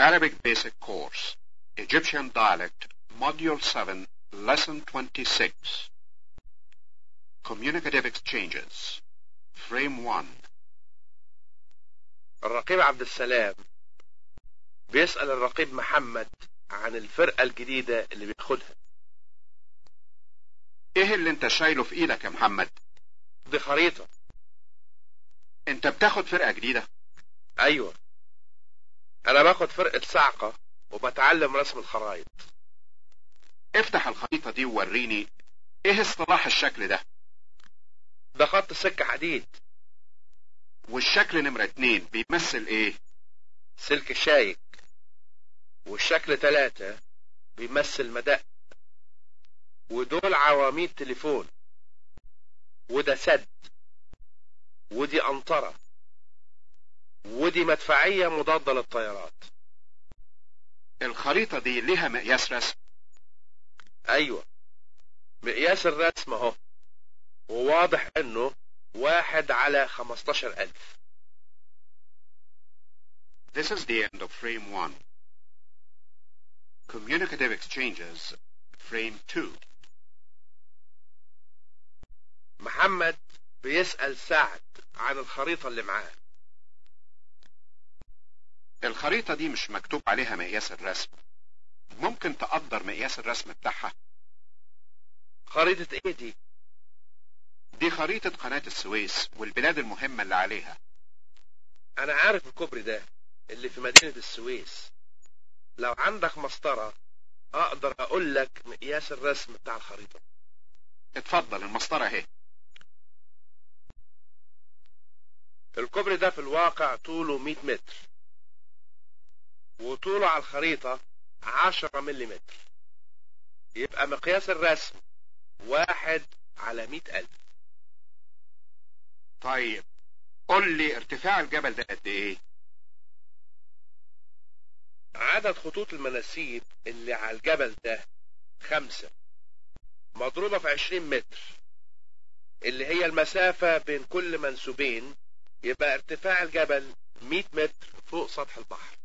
Arabic Basic Course, Egyptian Dialect, Module 7, Lesson 26. Communicative Exchanges, Frame 1. الرقيب عبد السلام بيسأل الرقيب محمد عن الفرقة الجديدة اللي بياخدها ايه اللي انت شايله في ايدك يا محمد؟ دي خريطة انت بتاخد فرقة جديدة؟ أيوة أنا باخد فرقة صعقة وبتعلم رسم الخرايط افتح الخريطة دي ووريني ايه اصطلاح الشكل ده؟ ده خط سكة حديد والشكل نمرة اتنين بيمثل ايه؟ سلك شايك والشكل تلاتة بيمثل مدق ودول عواميد تليفون وده سد ودي أنطرة ودي مدفعية مضادة للطيارات الخريطة دي ليها مقياس رسم أيوة مقياس الرسم أهو وواضح إنه واحد على خمستاشر ألف This is the end of frame 1. Communicative exchanges, frame 2. محمد بيسأل سعد عن الخريطة اللي معاه الخريطة دي مش مكتوب عليها مقياس الرسم ممكن تقدر مقياس الرسم بتاعها خريطة ايه دي دي خريطة قناة السويس والبلاد المهمة اللي عليها انا عارف الكوبري ده اللي في مدينة السويس لو عندك مسطرة اقدر اقول لك مقياس الرسم بتاع الخريطة اتفضل المسطرة اهي الكوبري ده في الواقع طوله 100 متر وطوله على الخريطة 10 ملم يبقى مقياس الرسم واحد على 100 ألف طيب قول لي ارتفاع الجبل ده قد ايه عدد خطوط المناسيب اللي على الجبل ده خمسة مضروبة في 20 متر اللي هي المسافة بين كل منسوبين يبقى ارتفاع الجبل 100 متر فوق سطح البحر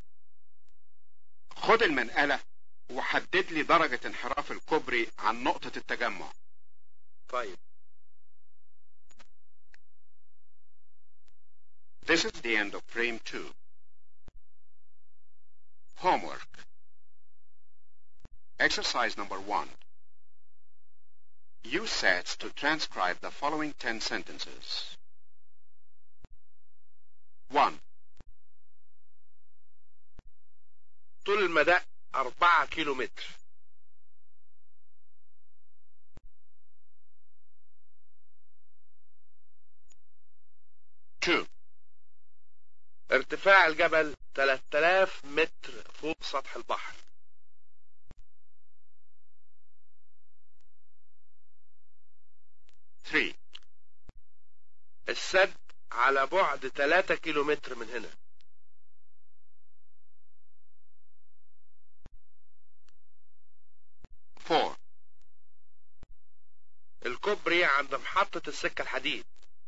خد المنقلة وحدد لي درجة انحراف الكوبري عن نقطة التجمع طيب This is the end of frame 2. Homework. Exercise number 1. Use sets to transcribe the following 10 sentences. 1. طول المدى 4 كيلو متر Two. ارتفاع الجبل 3000 متر فوق سطح البحر Three. السد على بعد 3 كيلو متر من هنا Four. الكوبري عند محطة السكة الحديد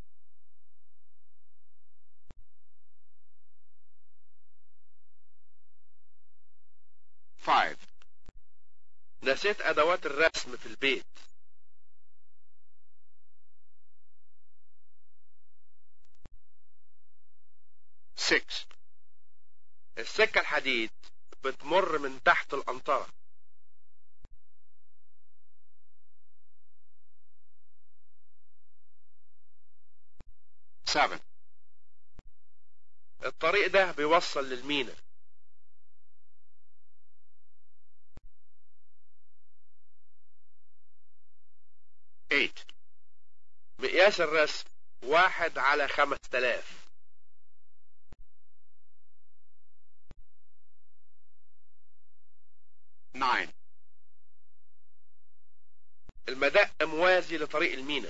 Five. نسيت أدوات الرسم في البيت Six. السكة الحديد بتمر من تحت القنطرة Seven. الطريق ده بيوصل للمينا Eight. مقياس الرسم واحد على خمس تلاف Nine. المدق موازي لطريق المينا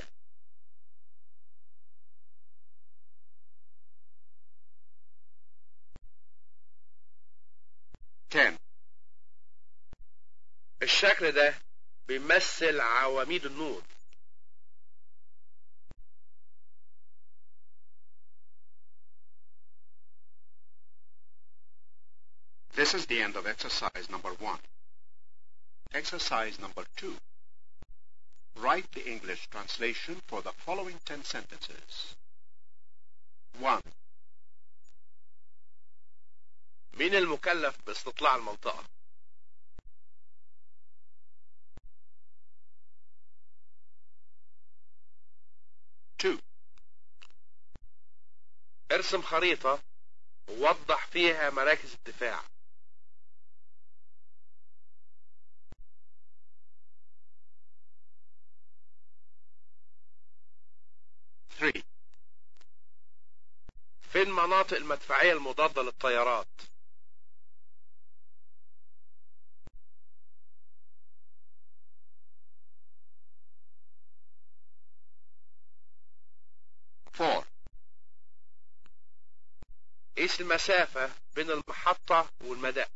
Ten. الشكل ده بيمثل عواميد النور This is the end of exercise number one. Exercise number two. Write the English translation for the following ten sentences. One. مين المكلف باستطلاع المنطقة Two. ارسم خريطة ووضح فيها مراكز الدفاع Three. فين مناطق المدفعية المضادة للطيارات Four. قيس المسافة بين المحطة والمدى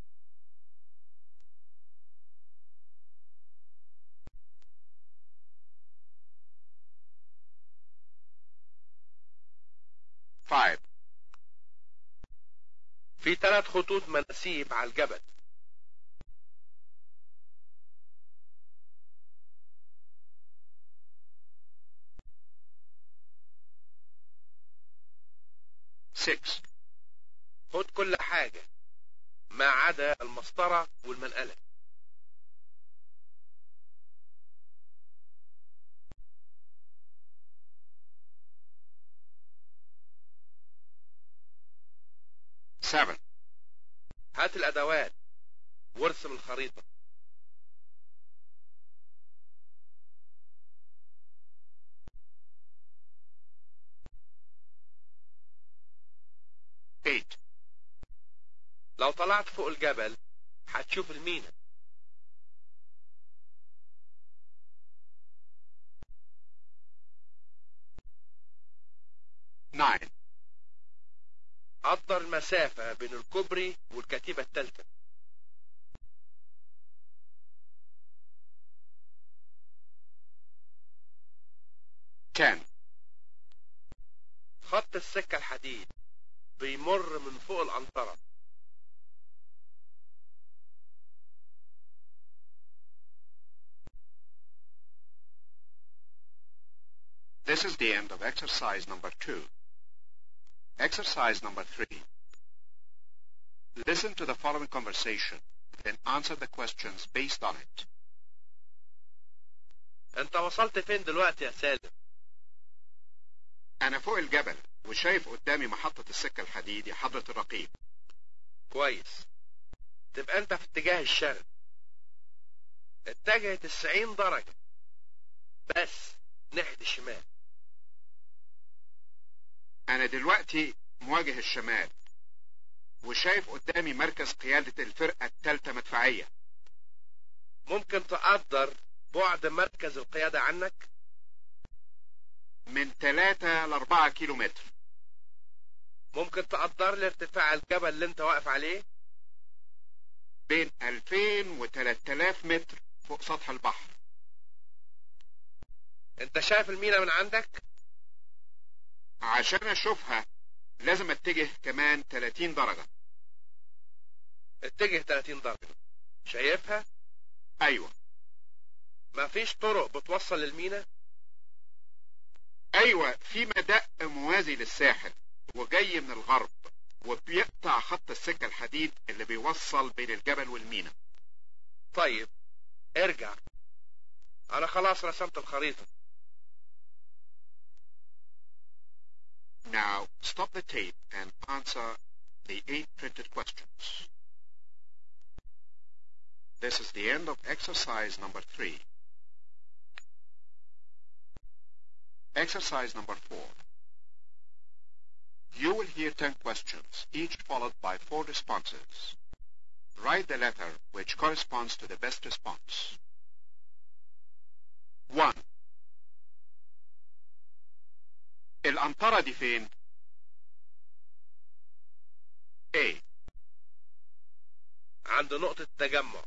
Five. في ثلاث خطوط مناسيب على الجبل Six. خد كل حاجة ما عدا المسطرة والمنقلة Seven. هات الأدوات وارسم الخريطة Eight. لو طلعت فوق الجبل هتشوف المينا Nine. قدر المسافة بين الكوبري والكتيبة الثالثة Ten. خط السكة الحديد بيمر من فوق القنطرة This is the end of exercise number two. Exercise number three. Listen to the following conversation, then answer the questions based on it. انت وصلت فين دلوقتي يا سالم أنا فوق الجبل وشايف قدامي محطة السكة الحديد يا حضرة الرقيب. كويس تبقى انت في اتجاه الشرق اتجه 90 درجة بس ناحية الشمال أنا دلوقتي مواجه الشمال وشايف قدامي مركز قيادة الفرقة الثالثة مدفعية. ممكن تقدر بعد مركز القيادة عنك من 3 ل 4 كيلو متر. ممكن تقدر لي ارتفاع الجبل اللي انت واقف عليه بين 2000 و 3000 متر فوق سطح البحر. انت شايف المينا من عندك عشان أشوفها لازم أتجه كمان 30 درجة. اتجه 30 درجة شايفها أيوة مفيش طرق بتوصل للمينا أيوة في مدق موازي للساحل وجاي من الغرب وبيقطع خط السكة الحديد اللي بيوصل بين الجبل والمينا. طيب ارجع انا خلاص رسمت الخريطة Now stop the tape and answer the eight printed questions. This is the end of exercise number three. Exercise number four. You will hear ten questions, each followed by four responses. Write the letter which corresponds to the best response. 1. الأمطرة دي فين؟ A. عند نقطة تجمع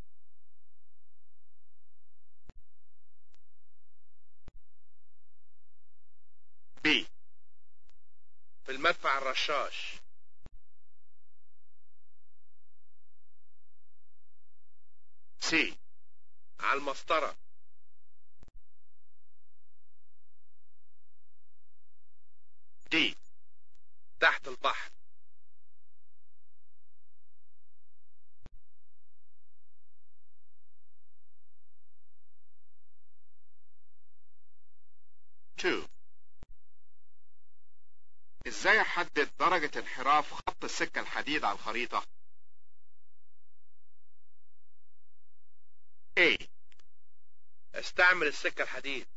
B. في المدفع الرشاش C على المسطرة D تحت البحر two ازاي احدد درجة انحراف خط السكة الحديد على الخريطة A استعمل السكة الحديد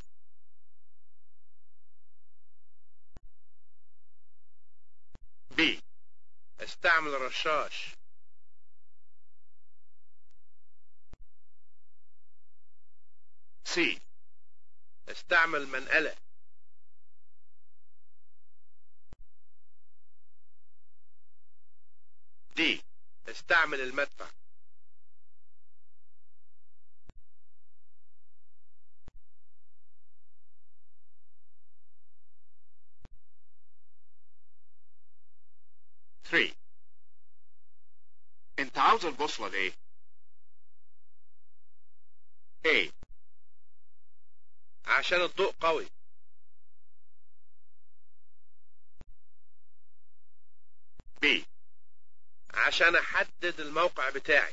B استعمل الرشاش C استعمل منقلة D استعمل المدفع three انت عاوز البوصلة ليه A عشان الضوء قوي B عشان احدد الموقع بتاعي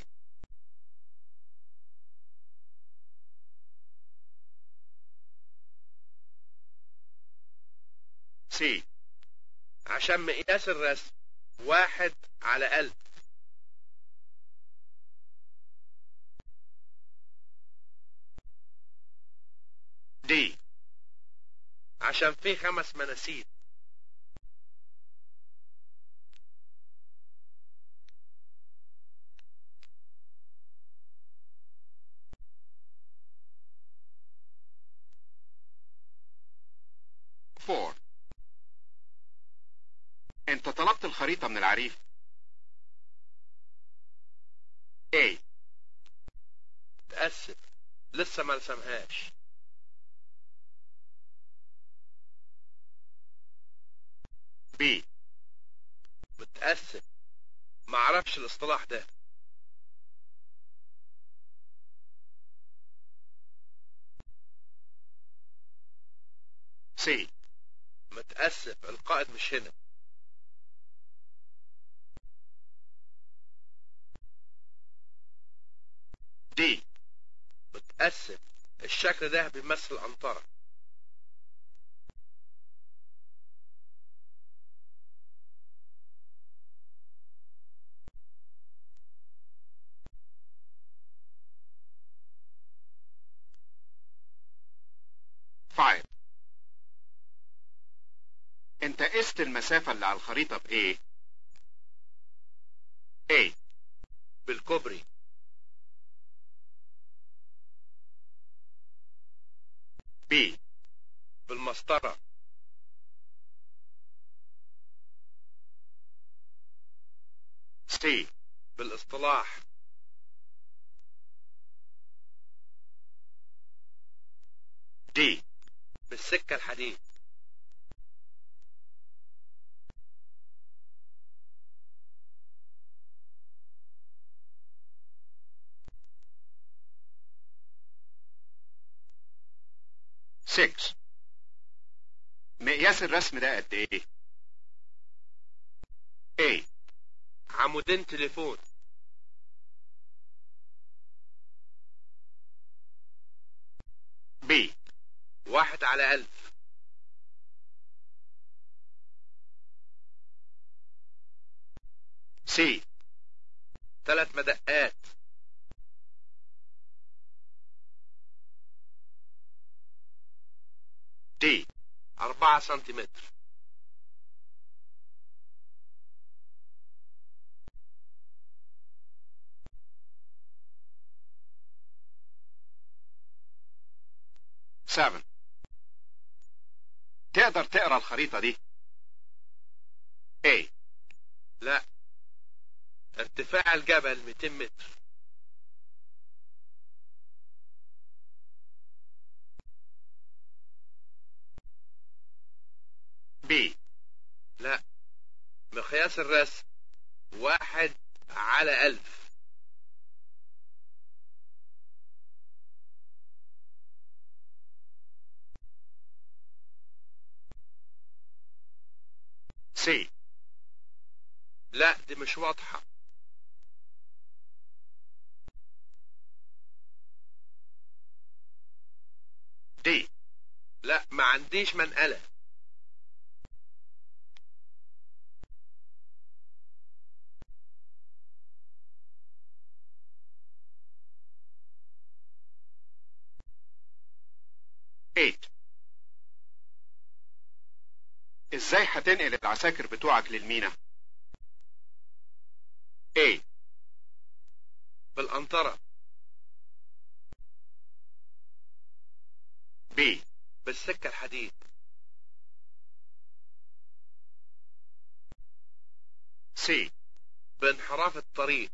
C عشان مقياس الرسم واحد على ألف D عشان في خمس مناسيب four انت طلبت الخريطة من العريف A تأسف لسه ما رسمهاش B متأسف ما اعرفش الاصطلاح ده C متأسف القائد مش هنا D متأسف الشكل ده بيمثل أنطرة five انت قست المسافة اللي على الخريطة بإيه A بالكوبري B بالمسطرة C بالاصطلاح D بالسكة الحديد six مقياس الرسم ده قد ايه A عمودين تليفون B واحد على ألف C ثلاث مدقات D أربعة سنتيمتر seven تقدر تقرا الخريطة دي A لا ارتفاع الجبل 200 متر B لا مقياس الرسم واحد على ألف C لا دي مش واضحة D لا ما عنديش منقلة Eight ازاي هتنقل العساكر بتوعك للمينا A بالقنطرة B بالسكة الحديد C بانحراف الطريق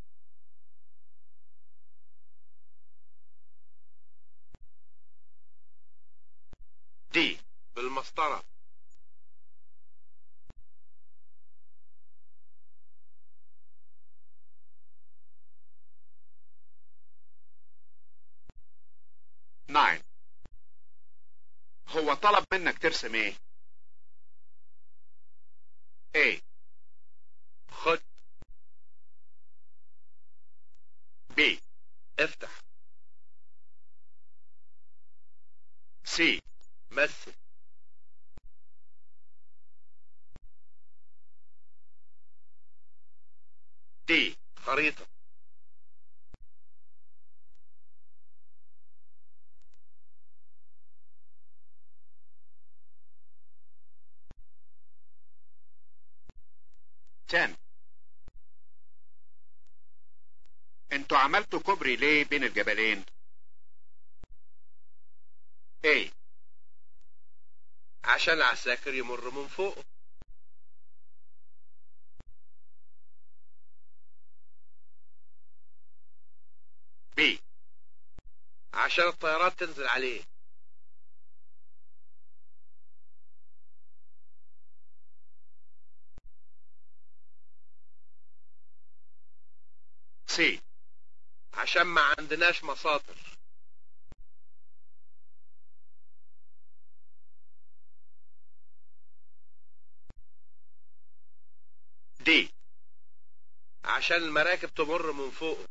D بالمسطرة Nine هو طلب منك ترسم ايه A خد B افتح C مثل D خريطة Ten انتوا عملتوا كوبري ليه بين الجبلين A عشان العساكر يمر من فوقه B عشان الطيارات تنزل عليه C عشان ما عندناش مصادر D عشان المراكب تمر من فوقه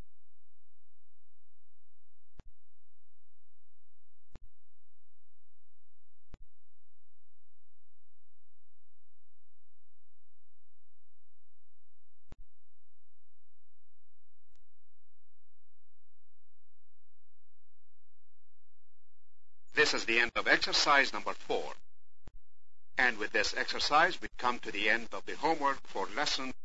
This is the end of exercise number four. And with this exercise, we come to the end of the homework for lesson